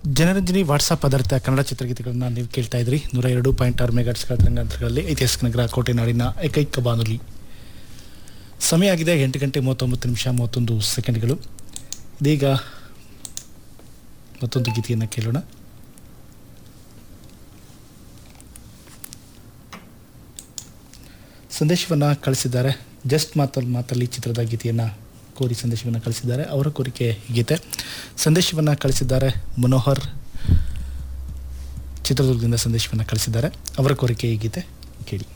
Janaranjani WhatsApp ಆಧಾರಿತ ಕನ್ನಡ ಚಿತ್ರಗೀತೆಗಳನ್ನ ನೀವು ಕೇಳ್ತಾ ಇದ್ರಿ ನೂರ ಎರಡು ಪಾಯಿಂಟ್ ಆರು ಮೆಗಾಟ್ಸ್ಗಳ ತರಂಗಾಂತರಗಳಲ್ಲಿ ಐತಿಹಾಸಿಕ ನಗರ ಕೋಟೆ ನಾಡಿನ ಏಕೈಕ ಬಾನುಲಿ ಸಮಯ ಆಗಿದೆ ಎಂಟು ಗಂಟೆ ಮೂವತ್ತೊಂಬತ್ತು ನಿಮಿಷ ಮೂವತ್ತೊಂದು ಸೆಕೆಂಡ್ಗಳು ಇದೀಗ ಮತ್ತೊಂದು ಗೀತೆಯನ್ನು ಕೇಳೋಣ ಸಂದೇಶವನ್ನು ಕಳಿಸಿದ್ದಾರೆ ಜಸ್ಟ್ ಮಾತಲ್ಲಿ ಮಾತಲ್ಲಿ ಚಿತ್ರದ ಗೀತೆಯನ್ನು ಕೋರಿ ಸಂದೇಶವನ್ನು ಕಳಿಸಿದ್ದಾರೆ ಅವರ ಕೋರಿಕೆ ಗೀತೆ ಸಂದೇಶವನ್ನು ಕಳಿಸಿದ್ದಾರೆ ಮನೋಹರ್ ಚಿತ್ರದುರ್ಗದಿಂದ ಸಂದೇಶವನ್ನು ಕಳಿಸಿದ್ದಾರೆ ಅವರ ಕೋರಿಕೆ ಈ ಗೀತೆ ಕೇಳಿ